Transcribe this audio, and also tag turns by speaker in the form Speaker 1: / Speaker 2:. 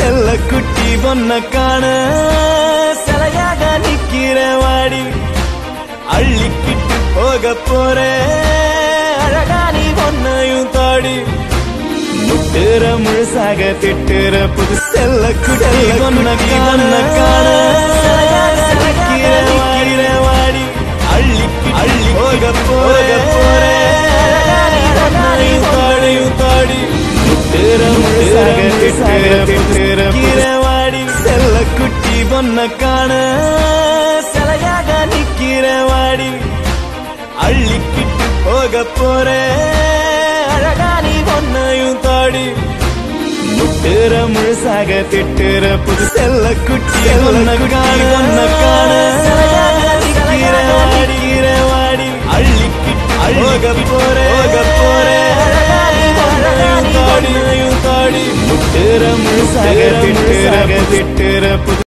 Speaker 1: செல்ல குட்டி பொண்ண காண சிலையாக நிக்கிற வாடி அள்ளிக்கிட்டு போக போற அழகா நீ பொண்ணையும் தாடி முட்டுற முழுசாக திட்டுற புது செல்ல குட்டி பொண்ண காண காண சிலையாக நிக்கிற வாடி வாடி அள்ளிக்கிட்டு அள்ளி போக போக போற அழகா நீ பொண்ணையும் தாடியும் தாடி முட்டுற முழுசாக திட்டுற திட்டுற கீரவாடி செல்ல குட்டி பொண்ண காண சிலையாக நிக்கிற வாடி அள்ளிக்கிட்டு போக போற அழகா நீ பொண்ணையும் தாடி முட்டுற முழுசாக திட்டுற புது செல்ல குட்டி பொண்ண காண பொண்ண காண சிலையாக நிக்கிற வாடி வாடி அள்ளிக்கிட்டு போக போற போக போற அழகா நீ பொண்ணையும் தாடி தாடி முட்டுற முழுசாக திட்டுற திட்டுற புது